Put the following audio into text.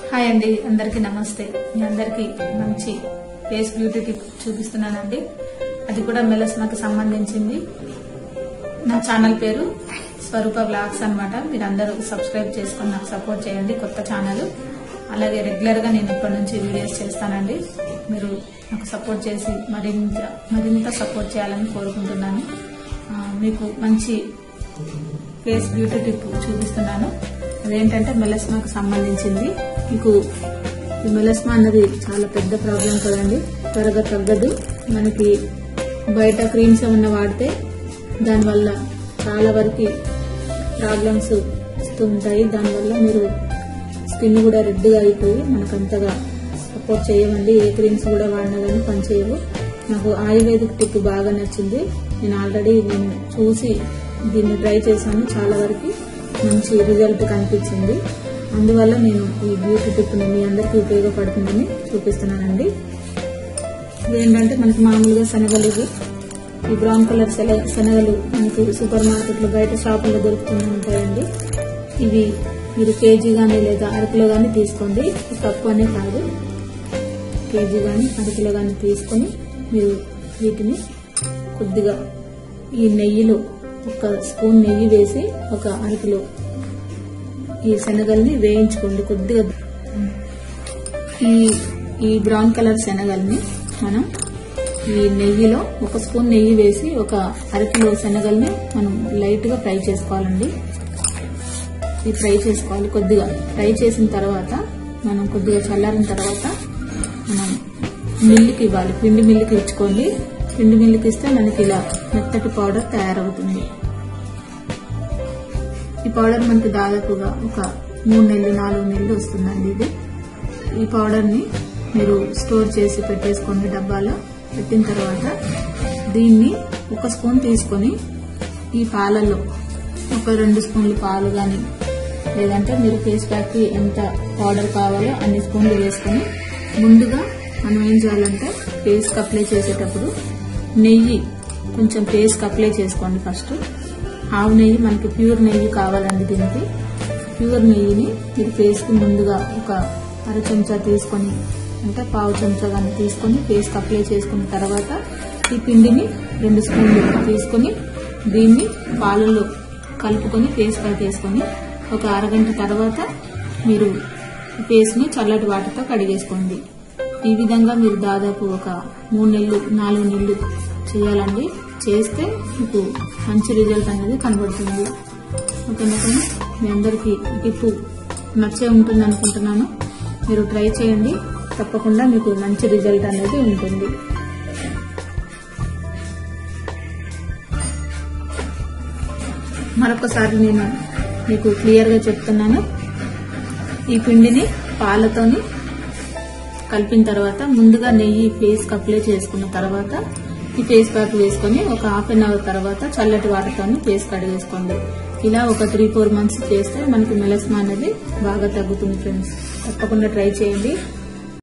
hi అండి అందరికీ నమస్తే మీ అందరికీ మంచి ఫేస్ బ్యూటీ టిప్ చూపిస్తున్నానండి అది కూడా మెలస్మాకి సంబంధించింది నా ఛానల్ పేరు స్వరూప బ్లాగ్స్ అన్నమాట మీరు అందరూ సబ్స్క్రైబ్ చేసుకొని నాకు సపోర్ట్ చేయండి కొత్త ఛానల్ అలాగే రెగ్యులర్ గా నేను ఇప్పటి నుంచి వీడియోస్ చేస్తానండి మీరు నాకు సపోర్ట్ చేసి మరింత మరింత సపోర్ట్ చేయాలని కోరుకుంటున్నాను ఆ, మీకు మంచి ఫేస్ బ్యూటీ టిప్ చూపిస్తున్నాను అదేంటంటే మెలస్మాకు సంబంధించింది మీకు ఈ మెలస్మా అన్నది చాలా పెద్ద ప్రాబ్లం కదండి త్వరగా తగ్గదు మనకి బయట క్రీమ్స్ ఏమన్నా వాడితే దానివల్ల చాలా వరకు ప్రాబ్లమ్స్ వస్తూ ఉంటాయి దానివల్ల మీరు స్కిన్ కూడా రెడ్గా అయిపోయి మనకు అంతగా సపోర్ట్ చేయమండి ఏ క్రీమ్స్ కూడా వాడినా కానీ పనిచేయవు నాకు ఆయుర్వేదిక్ టిప్ బాగా నచ్చింది నేను ఆల్రెడీ నేను చూసి దీన్ని ట్రై చేశాను చాలా వరకు మంచి రిజల్ట్ కనిపించింది అందువల్ల నేను ఈ బ్యూటీ టిప్ మీ అందరికీ ఉపయోగపడుతుందని చూపిస్తున్నానండి ఇదేంటంటే మనకి మామూలుగా శనగలు ఇవి ఈ బ్రౌన్ కలర్ శెల- శనగలు మనకి సూపర్ మార్కెట్లో బయట షాపుల్లో దొరుకుతూనే ఉంటాయండి ఇవి మీరు కేజీ కానీ లేదా అరకిలో కానీ తీసుకోండి ఈ కప్పు అనే కాదు కేజీ కానీ అరకిలో కానీ తీసుకొని మీరు వీటిని కొద్దిగా ఈ నెయ్యిలో ఒక స్పూన్ నెయ్యి వేసి ఒక అరకిలో ఈ శనగల్ని వేయించుకోండి కొద్దిగా ఈ ఈ బ్రౌన్ కలర్ శనగల్ని మనం ఈ నెయ్యిలో ఒక స్పూన్ నెయ్యి వేసి ఒక అరకిలో శనగల్ని మనం లైట్ గా ఫ్రై చేసుకోవాలండి ఇది ఫ్రై చేసుకోవాలి కొద్దిగా ఫ్రై చేసిన తర్వాత మనం కొద్దిగా చల్లారిన తర్వాత మనం మిల్లుకి ఇవ్వాలి పిండి మిల్లుకి ఇచ్చుకోండి పిండి మిల్లుకి ఇస్తే మనకి ఇలా మెత్తటి పౌడర్ తయారవుతుంది ఈ పౌడర్ మనకి దాదాపుగా ఒక మూడు నెలలు నాలుగు నెలలు వస్తుందండి ఇది ఈ పౌడర్ ని మీరు స్టోర్ చేసి పెట్టేసుకోండి డబ్బాలో పెట్టిన తర్వాత దీన్ని ఒక స్పూన్ తీసుకొని ఈ పాలలో ఒక రెండు స్పూన్లు పాలు కానీ లేదంటే మీరు ఫేస్ ప్యాక్ కి ఎంత పౌడర్ కావాలో అన్ని స్పూన్లు వేసుకొని ముందుగా మనం ఏం చేయాలంటే ఫేస్ కి అప్లై చేసేటప్పుడు నెయ్యి కొంచెం ఫేస్ కి అప్లై చేసుకోండి ఫస్ట్ ఆవు నెయ్యి మనకి ప్యూర్ నెయ్యి కావాలండి దీనికి ప్యూర్ నెయ్యిని మీరు ఫేస్ కి ముందుగా ఒక అర చెంచా తీసుకొని అంటే పావు చెంచా కానీ తీసుకొని ఫేస్ కి అప్లై చేసుకున్న తర్వాత ఈ పిండిని రెండు స్పూన్లు తీసుకొని దీన్ని పాలలో కలుపుకొని ఫేస్ ప్యాక్ వేసుకొని ఒక అరగంట తర్వాత మీరు ఫేస్ ని చల్లటి వాటర్తో కడిగేసుకోండి ఈ విధంగా మీరు దాదాపు ఒక మూడు నెలలు నాలుగు నెలలు చేయాలండి చేస్తే మీకు మంచి రిజల్ట్ అనేది కనబడుతుంది ఓకేనా ఫ్రెండ్స్ మీ అందరికీ ఈ టిప్ నచ్చే ఉంటుంది అనుకుంటున్నాను మీరు ట్రై చేయండి తప్పకుండా మీకు మంచి రిజల్ట్ అనేది ఉంటుంది మరొకసారి నేను మీకు క్లియర్ గా చెప్తున్నాను ఈ పిండిని పాలతోని కలిపిన తర్వాత ముందుగా నెయ్యి ఫేస్ కి అప్లై చేసుకున్న తర్వాత ఈ ఫేస్ ప్యాక్ వేసుకొని ఒక హాఫ్ అన్ అవర్ తర్వాత చల్లటి వాటర్తో ఫేస్ కడిగేసుకోండి ఇలా ఒక త్రీ ఫోర్ మంత్స్ చేస్తే మనకి మెలస్మా అనేది బాగా తగ్గుతుంది ఫ్రెండ్స్ తప్పకుండా ట్రై చేయండి